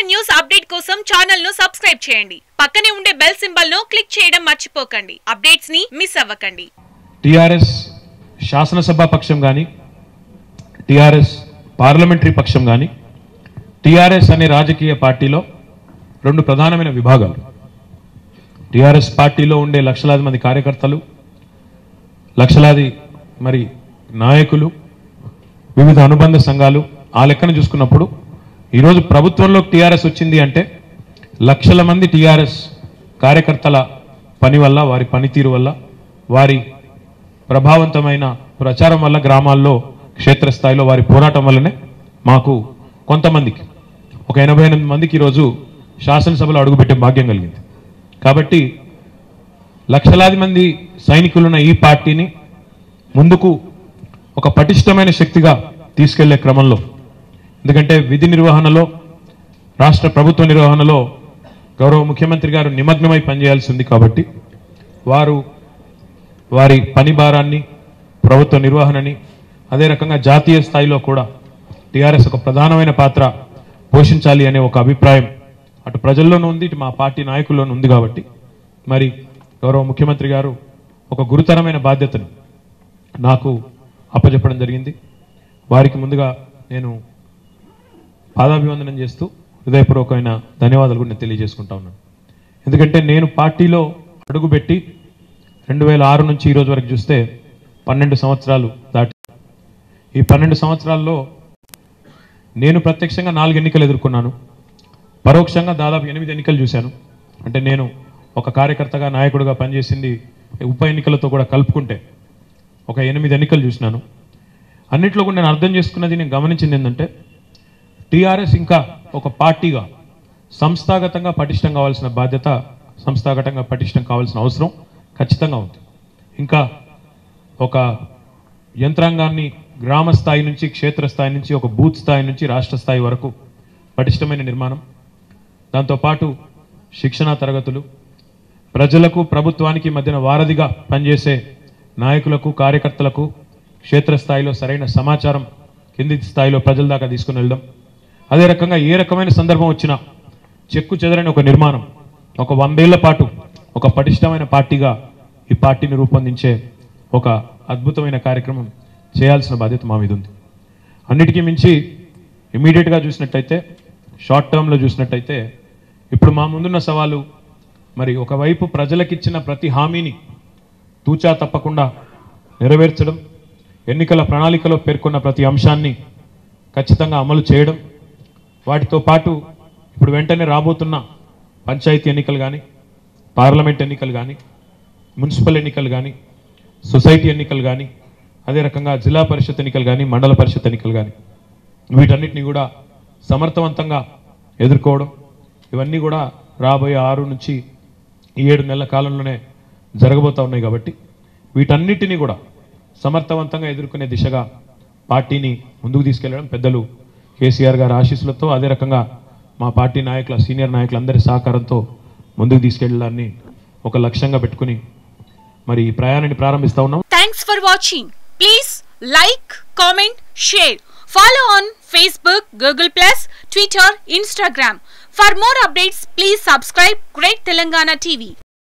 news update కోసం channel ను subscribe చేయండి పక్కనే ఉండే బెల్ సింబల్ ను క్లిక్ చేయడం మర్చిపోకండి అప్డేట్స్ ని మిస్ అవ్వకండి టీఆర్ఎస్ శాసనసభ పక్షం కానీ టీఆర్ఎస్ పార్లమెంటరీ పక్షం కానీ టీఆర్ఎస్ అనే రాజకీయ పార్టీలో రెండు ప్రధానమైన విభాగాలు టీఆర్ఎస్ పార్టీలో ఉండే లక్షలాది మంది కార్యకర్తలు లక్షలాది మరి నాయకులు వివిధ అనుబంధ సంఘాలు ఆ లెక్కన చూసుకున్నప్పుడు ఈరోజు ప్రభుత్వంలో టీఆర్ఎస్ వచ్చింది అంటే లక్షల మంది టీఆర్ఎస్ కార్యకర్తల పని వల్ల వారి పనితీరు వల్ల వారి ప్రభావవంతమైన ప్రచారం వల్ల గ్రామాల్లో క్షేత్రస్థాయిలో వారి పోరాటం వల్లనే మాకు కొంతమందికి ఒక ఎనభై ఎనిమిది మందికి ఈరోజు శాసనసభలో అడుగుపెట్టే భాగ్యం కలిగింది కాబట్టి లక్షలాది మంది సైనికులున్న ఈ పార్టీని ముందుకు ఒక పటిష్టమైన శక్తిగా తీసుకెళ్లే క్రమంలో ఎందుకంటే విధి నిర్వహణలో రాష్ట్ర ప్రభుత్వ నిర్వహణలో గౌరవ ముఖ్యమంత్రి గారు నిమగ్నమై పనిచేయాల్సి ఉంది కాబట్టి వారు వారి పని భారాన్ని ప్రభుత్వ నిర్వహణని అదే రకంగా జాతీయ స్థాయిలో కూడా టీఆర్ఎస్ ఒక ప్రధానమైన పాత్ర పోషించాలి అనే ఒక అభిప్రాయం అటు ప్రజల్లోనూ ఉంది ఇటు మా పార్టీ నాయకుల్లోనూ ఉంది కాబట్టి మరి గౌరవ ముఖ్యమంత్రి గారు ఒక గురుతరమైన బాధ్యతను నాకు అప్పచెప్పడం జరిగింది వారికి ముందుగా నేను పాదాభివందనం చేస్తూ హృదయపూర్వకమైన ధన్యవాదాలు కూడా నేను తెలియజేసుకుంటా ఉన్నాను ఎందుకంటే నేను పార్టీలో అడుగుపెట్టి రెండు వేల ఆరు నుంచి ఈ రోజు వరకు చూస్తే పన్నెండు సంవత్సరాలు దాటి ఈ పన్నెండు సంవత్సరాల్లో నేను ప్రత్యక్షంగా నాలుగు ఎన్నికలు ఎదుర్కొన్నాను పరోక్షంగా దాదాపు ఎనిమిది ఎన్నికలు చూశాను అంటే నేను ఒక కార్యకర్తగా నాయకుడిగా పనిచేసింది ఉప ఎన్నికలతో కూడా కలుపుకుంటే ఒక ఎనిమిది ఎన్నికలు చూసినాను అన్నిట్లో కూడా నేను అర్థం చేసుకున్నది నేను గమనించింది ఏంటంటే టీఆర్ఎస్ ఇంకా ఒక పార్టీగా సంస్థాగతంగా పటిష్టం కావాల్సిన బాధ్యత సంస్థాగతంగా పటిష్టం కావాల్సిన అవసరం ఖచ్చితంగా ఉంది ఇంకా ఒక యంత్రాంగాన్ని గ్రామ స్థాయి నుంచి క్షేత్రస్థాయి నుంచి ఒక బూత్ స్థాయి నుంచి రాష్ట్ర స్థాయి వరకు పటిష్టమైన నిర్మాణం దాంతోపాటు శిక్షణా తరగతులు ప్రజలకు ప్రభుత్వానికి మధ్యన వారధిగా పనిచేసే నాయకులకు కార్యకర్తలకు క్షేత్రస్థాయిలో సరైన సమాచారం కింది స్థాయిలో ప్రజల దాకా తీసుకుని వెళ్ళడం అదే రకంగా ఏ రకమైన సందర్భం వచ్చినా చెక్కు చెదరని ఒక నిర్మాణం ఒక వందేళ్ల పాటు ఒక పటిష్టమైన పార్టీగా ఈ పార్టీని రూపొందించే ఒక అద్భుతమైన కార్యక్రమం చేయాల్సిన బాధ్యత మా మీద ఉంది అన్నిటికీ మించి ఇమీడియట్గా చూసినట్టయితే షార్ట్ టర్మ్లో చూసినట్టయితే ఇప్పుడు మా ముందున్న సవాలు మరి ఒకవైపు ప్రజలకిచ్చిన ప్రతి హామీని తూచా తప్పకుండా నెరవేర్చడం ఎన్నికల ప్రణాళికలో పేర్కొన్న ప్రతి అంశాన్ని ఖచ్చితంగా అమలు చేయడం వాటితో పాటు ఇప్పుడు వెంటనే రాబోతున్న పంచాయతీ ఎన్నికలు కానీ పార్లమెంట్ ఎన్నికలు కానీ మున్సిపల్ ఎన్నికలు కానీ సొసైటీ ఎన్నికలు కానీ అదే రకంగా జిల్లా పరిషత్ ఎన్నికలు కానీ మండల పరిషత్ ఎన్నికలు కానీ వీటన్నిటిని కూడా సమర్థవంతంగా ఎదుర్కోవడం ఇవన్నీ కూడా రాబోయే ఆరు నుంచి ఈ ఏడు నెలల కాలంలోనే జరగబోతా ఉన్నాయి కాబట్టి వీటన్నిటినీ కూడా సమర్థవంతంగా ఎదుర్కొనే దిశగా పార్టీని ముందుకు తీసుకెళ్లడం పెద్దలు కేసీఆర్ గారి ఆశీస్సులతో అదే రకంగా మా పార్టీ నాయకుల సీనియర్ నాయకులందరి సహకారంతో ముందుకు తీసుకెళ్లడాన్ని ఒక లక్ష్యంగా పెట్టుకుని మరి ఈ ప్రయాణాన్ని ప్రారంభిస్తా ఉన్నాం thanks for watching please like comment share follow on Facebook Google plus Twitter Instagram for more updates please subscribe great Telangana TV